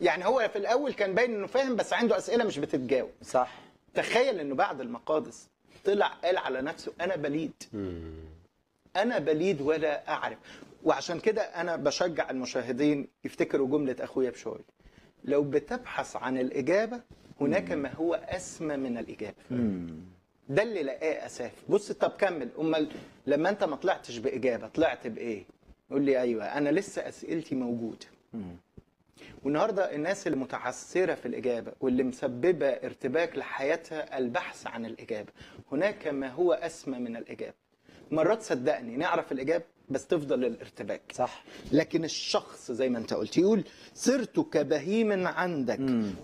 يعني هو في الاول كان باين انه فاهم بس عنده اسئله مش بتتجاوب صح تخيل انه بعد المقادس طلع قال على نفسه انا بليد انا بليد ولا اعرف وعشان كده انا بشجع المشاهدين يفتكروا جمله اخويا بشوي لو بتبحث عن الاجابه هناك ما هو اسمى من الاجابه ده اللي لقاه اساف بص طب كمل امال لما انت ما طلعتش باجابه طلعت بايه يقول لي ايوه انا لسه اسئلتي موجوده والنهارده الناس اللي متعثره في الاجابه واللي مسببه ارتباك لحياتها البحث عن الاجابه هناك ما هو اسمى من الاجابه مرات صدقني نعرف الاجابه بس تفضل الارتباك صح لكن الشخص زي ما انت قلت يقول صرت كبهيم عندك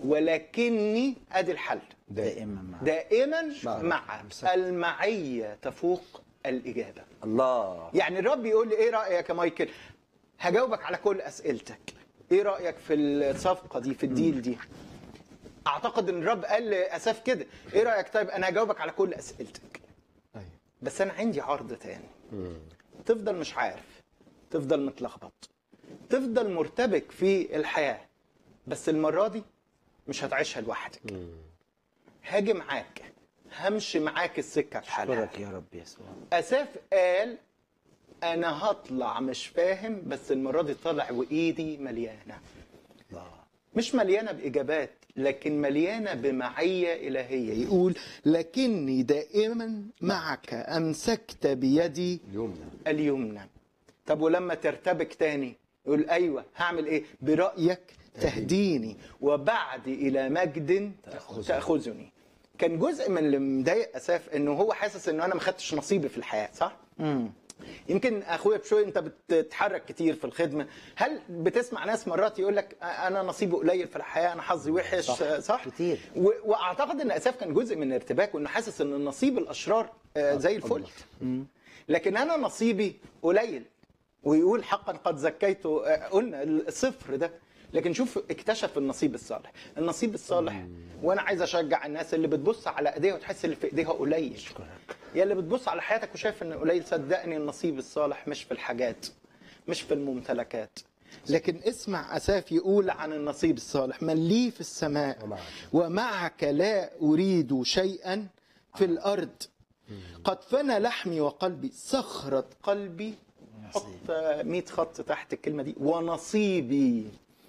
ولكني ادي الحل دائما مع دائما مع- مع بالظبط. المعيه تفوق الاجابه الله يعني الرب يقول لي ايه رايك يا مايكل هجاوبك على كل اسئلتك ايه رايك في الصفقه دي في الديل دي اعتقد ان الرب قال لاساف كده ايه رايك طيب انا هجاوبك على كل اسئلتك أيوة. بس انا عندي عرض تاني تفضل مش عارف تفضل متلخبط تفضل مرتبك في الحياه بس المره دي مش هتعيشها لوحدك هاجي معاك همشي معاك السكه بحالها اشكرك يا رب يسوع اساف قال انا هطلع مش فاهم بس المره دي طالع وايدي مليانه الله مش مليانه باجابات لكن مليانه بمعيه الهيه يقول لكني دائما معك امسكت بيدي اليوم ده اليمنى طب ولما ترتبك تاني يقول ايوه هعمل ايه برايك تهديني وبعد الى مجد تاخذني كان جزء من اللي مضايق اساف انه هو حاسس انه انا ما خدتش نصيبي في الحياه صح يمكن اخويا بشوي انت بتتحرك كتير في الخدمه هل بتسمع ناس مرات يقول لك انا نصيبي قليل في الحياه انا حظي وحش صح. صح كتير. و... واعتقد ان اساف كان جزء من ارتباكه انه حاسس ان نصيب الاشرار آه، زي الفل لكن انا نصيبي قليل ويقول حقا قد زكيت آه، قلنا الصفر ده لكن شوف اكتشف النصيب الصالح النصيب الصالح وانا عايز اشجع الناس اللي بتبص على ايديها وتحس اللي في ايديها قليل يا اللي بتبص على حياتك وشايف ان قليل صدقني النصيب الصالح مش في الحاجات مش في الممتلكات لكن اسمع اساف يقول عن النصيب الصالح من لي في السماء ومعك. ومعك لا اريد شيئا في الارض قد فنى لحمي وقلبي صخرة قلبي حط 100 خط تحت الكلمة دي ونصيبي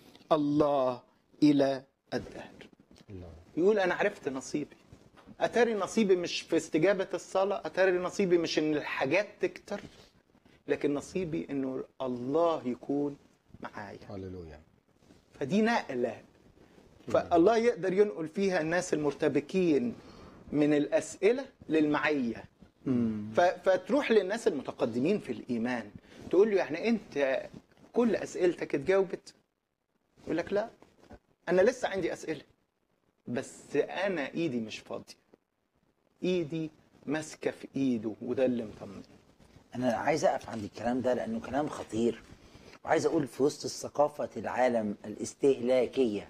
الله إلى الدهر الله يقول أنا عرفت نصيبي أتاري نصيبي مش في استجابة الصلاة أتاري نصيبي مش إن الحاجات تكتر لكن نصيبي إنه الله يكون معايا هللويا فدي نقلة فالله يقدر ينقل فيها الناس المرتبكين من الأسئلة للمعية ف- فتروح للناس المتقدمين في الإيمان تقول له يعني أنت كل أسئلتك اتجاوبت يقول لك لا أنا لسه عندي أسئلة بس أنا إيدي مش فاضية إيدي ماسكة في إيده وده اللي مطمن انا عايز اقف عند الكلام ده لانه كلام خطير وعايز اقول في وسط ثقافه العالم الاستهلاكيه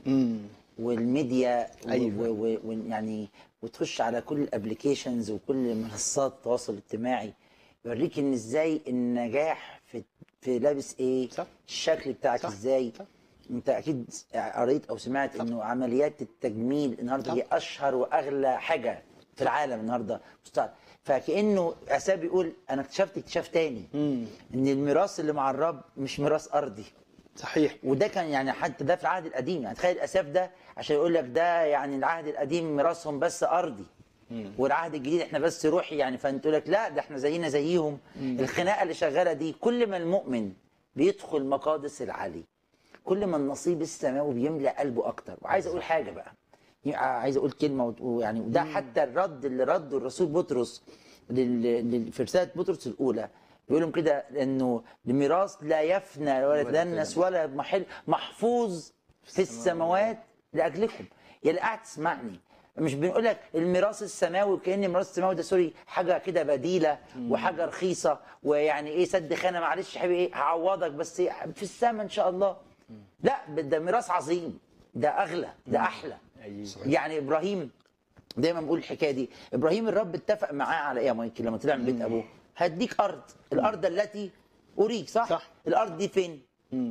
والميديا أيوة. ويعني وتخش على كل الابلكيشنز وكل منصات التواصل الاجتماعي يوريك ان ازاي النجاح في في لابس ايه صح. الشكل بتاعك صح. ازاي صح. انت اكيد قريت او سمعت انه عمليات التجميل النهارده هي اشهر واغلى حاجه في العالم النهارده مستعد فكانه اساب بيقول انا اكتشفت اكتشاف تاني ان الميراث اللي مع الرب مش ميراث ارضي صحيح وده كان يعني حتى ده في العهد القديم يعني تخيل اساف ده عشان يقول لك ده يعني العهد القديم ميراثهم بس ارضي والعهد الجديد احنا بس روحي يعني فانت تقول لك لا ده احنا زينا زيهم الخناقه اللي شغاله دي كل ما المؤمن بيدخل مقادس العلي كل ما النصيب السماوي بيملى قلبه اكتر وعايز اقول حاجه بقى يعني عايز اقول كلمه وت- ويعني وده حتى الرد اللي رده الرسول بطرس لل- لل- في رساله بطرس الاولى بيقول لهم كده انه الميراث لا يفنى ولا يتدنس ولا محل محفوظ في السماوات لاجلكم يا اللي قاعد تسمعني مش بنقول لك الميراث السماوي كان الميراث السماوي ده سوري حاجه كده بديله وحاجه رخيصه ويعني ايه سد خانه معلش يا حبيبي ايه هعوضك بس إيه في السماء ان شاء الله لا ده ميراث عظيم ده اغلى ده احلى يعني ابراهيم دايما بقول الحكايه دي ابراهيم الرب اتفق معاه على ايه يا مايكل لما طلع من بيت ابوه هديك ارض الارض التي اريك صح صح. الارض دي فين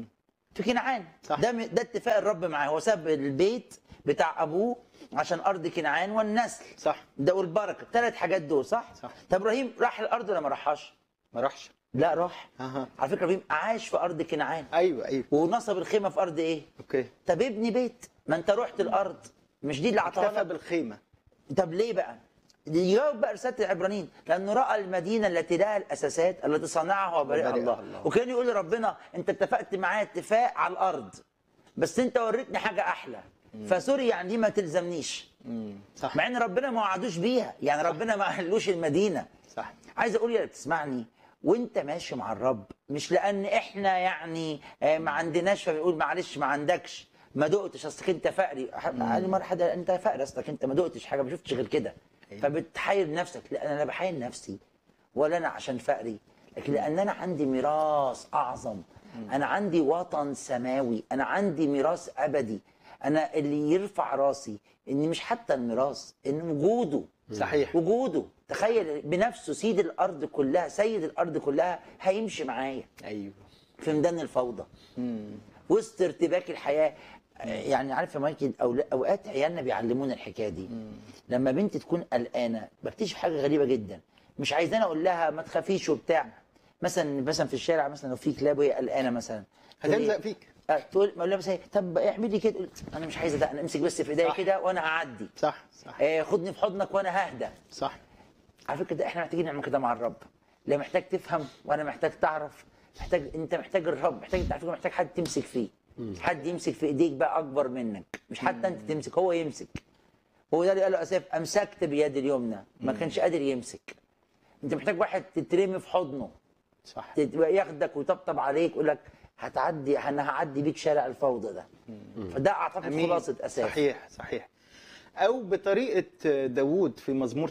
في كنعان صح. ده م- ده اتفاق الرب معاه هو ساب البيت بتاع ابوه عشان ارض كنعان والنسل صح ده والبركه الثلاث حاجات دول صح صح. طب ابراهيم راح الارض ولا ما راحش ما راحش لا راح اها على فكره ابراهيم عاش في ارض كنعان ايوه ايوه ونصب الخيمه في ارض ايه اوكي طب ابني بيت ما انت رحت الارض مش دي اللي اكتفى عطاها لك؟ بالخيمه طب ليه بقى؟ يجاوب بقى رساله العبرانيين لانه راى المدينه التي لها الاساسات التي صنعها وبرئها وبرئها الله. الله. وكان يقول لربنا انت اتفقت معايا اتفاق على الارض بس انت وريتني حاجه احلى فسوري يعني دي ما تلزمنيش امم صح مع ان ربنا ما وعدوش بيها يعني ربنا ما قالوش المدينه صح عايز اقول يا اللي بتسمعني وانت ماشي مع الرب مش لان احنا يعني آه، ما عندناش فبيقول معلش ما عندكش ما دقتش اصلك انت فقري قال لي مره حد قال انت فقري اصلك انت ما دقتش حاجه ما شفتش غير كده فبتحايل نفسك لا انا لا بحايل نفسي ولا انا عشان فقري لكن لان انا عندي ميراث اعظم انا عندي وطن سماوي انا عندي ميراث ابدي انا اللي يرفع راسي ان مش حتى الميراث ان وجوده صحيح وجوده تخيل بنفسه سيد الارض كلها سيد الارض كلها هيمشي معايا ايوه في ميدان الفوضى وسط ارتباك الحياه يعني عارف يا مايكل أو اوقات عيالنا بيعلمونا الحكايه دي لما بنتي تكون قلقانه بكتشف حاجه غريبه جدا مش عايزاني اقول لها ما تخافيش وبتاع مثلا مثلا في الشارع مثلا لو في كلاب وهي قلقانه مثلا تقول هتلزق إيه؟ فيك آه، تقول اقول لها مثلا إيه؟ طب اعملي كده تقول انا مش عايزه ده انا امسك بس في ايديا صح. كده وانا هعدي صح صح آه، خدني في حضنك وانا ههدى صح على فكره ده احنا محتاجين نعمل كده مع الرب لا محتاج تفهم وانا محتاج تعرف محتاج انت محتاج الرب محتاج انت على فكره محتاج حد تمسك فيه حد يمسك في ايديك بقى اكبر منك مش حتى انت تمسك هو يمسك هو ده اللي قاله اساف امسكت بيد اليمنى ما كانش قادر يمسك انت محتاج واحد تترمي في حضنه صح تت- ياخدك ويطبطب عليك يقول لك هتعدي انا هعدي بيك شارع الفوضى ده فده اعتقد أمين. خلاصه اساف صحيح صحيح او بطريقه داوود في مزمور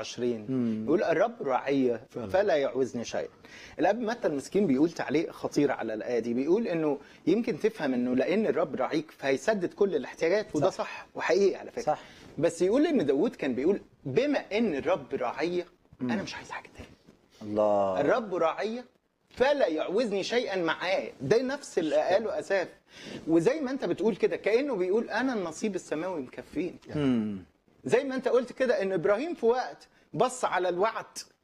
23 يقول الرب راعيه فلا يعوزني شيء الاب متى المسكين بيقول تعليق خطير على الايه دي بيقول انه يمكن تفهم انه لان الرب راعيك فهيسدد كل الاحتياجات وده صح, صح وحقيقي على فكره صح. بس يقول ان داوود كان بيقول بما ان الرب راعيه انا مش عايز حاجه تاني الله الرب راعية فلا يعوزني شيئا معاه ده نفس اللي قاله اساف وزي ما انت بتقول كده كانه بيقول انا النصيب السماوي مكفيني زي ما انت قلت كده ان ابراهيم في وقت بص على الوعد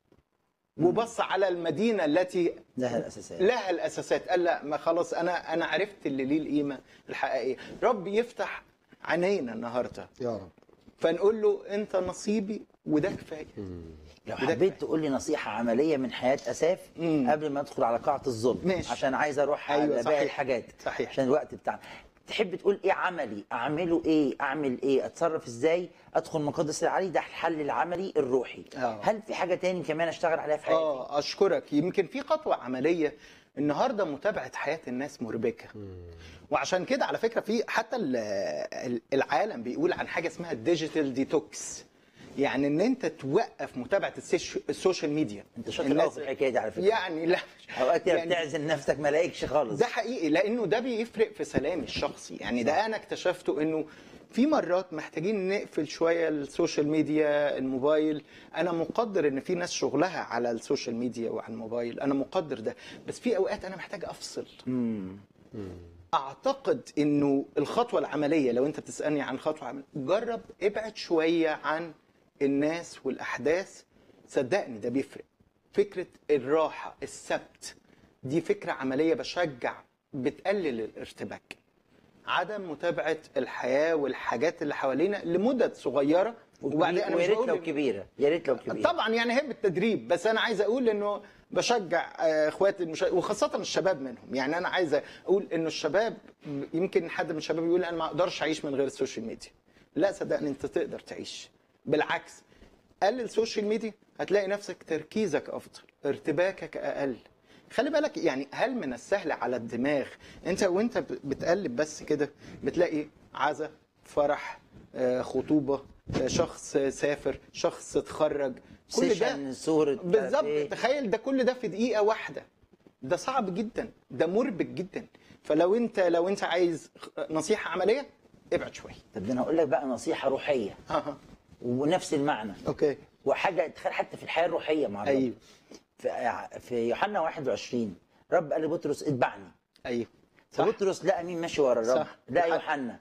وبص على المدينه التي لها الاساسات لها الاساسات قال لا ما خلاص انا انا عرفت اللي ليه القيمه الحقيقيه رب يفتح عينينا النهارده يا رب فنقول له انت نصيبي وده كفايه لو وده حبيت تقول لي نصيحة عملية من حياة أساف مم. قبل ما أدخل على قاعة الظلم ماشي. عشان عايز أروح أيوة، على باقي صحيح. الحاجات صحيح. عشان الوقت بتاعنا تحب تقول إيه عملي أعمله إيه أعمل إيه أتصرف إزاي أدخل مقدس العلي ده الحل العملي الروحي آه. هل في حاجة تاني كمان أشتغل عليها في حياتي اه اشكرك يمكن في خطوه عمليه النهارده متابعه حياه الناس مربكه وعشان كده على فكره في حتى ال- ال- العالم بيقول عن حاجه اسمها الديجيتال ديتوكس يعني ان انت توقف متابعه السيش- السوشيال ميديا أنت شاطر قوي في الحكاية دي على فكرة يعني لا أوقات كده يعني بتعزل نفسك ما لاقيكش خالص ده حقيقي لانه ده بيفرق في سلامي الشخصي يعني ده انا اكتشفته انه في مرات محتاجين نقفل شويه السوشيال ميديا الموبايل انا مقدر ان في ناس شغلها على السوشيال ميديا وعلى الموبايل انا مقدر ده بس في اوقات انا محتاج افصل اعتقد انه الخطوه العمليه لو انت بتسالني عن خطوه عمليه جرب ابعد شويه عن الناس والاحداث صدقني ده بيفرق فكره الراحه السبت دي فكره عمليه بشجع بتقلل الارتباك عدم متابعه الحياه والحاجات اللي حوالينا لمدد صغيره وبعدين انا مش ويا ريت بقول لو إن- كبيرة يا ريت لو كبيرة طبعا يعني هي بالتدريب بس انا عايز اقول انه بشجع آه، اخواتي المشا... وخاصه الشباب منهم يعني انا عايز اقول انه الشباب يمكن حد من الشباب يقول انا ما اقدرش اعيش من غير السوشيال ميديا لا صدقني انت تقدر تعيش بالعكس قلل السوشيال ميديا هتلاقي نفسك تركيزك افضل ارتباكك اقل خلي بالك يعني هل من السهل على الدماغ انت وانت ب- بتقلب بس كده بتلاقي عزا فرح آه، خطوبه آه، شخص سافر شخص اتخرج كل ده سيشن صورة بالظبط إيه. تخيل ده كل ده في دقيقه واحده ده صعب جدا ده مربك جدا فلو انت لو انت عايز نصيحه عمليه ابعد شويه طب ده أنا هقول لك بقى نصيحة روحية اها ونفس المعنى اوكي وحاجه تخيل حتى في الحياه الروحيه مع الرب ايوه في في يوحنا 21 رب قال لبطرس اتبعني ايوه صح. فبطرس لقى مين ماشي ورا الرب صح. لقى يوحنا. يوحنا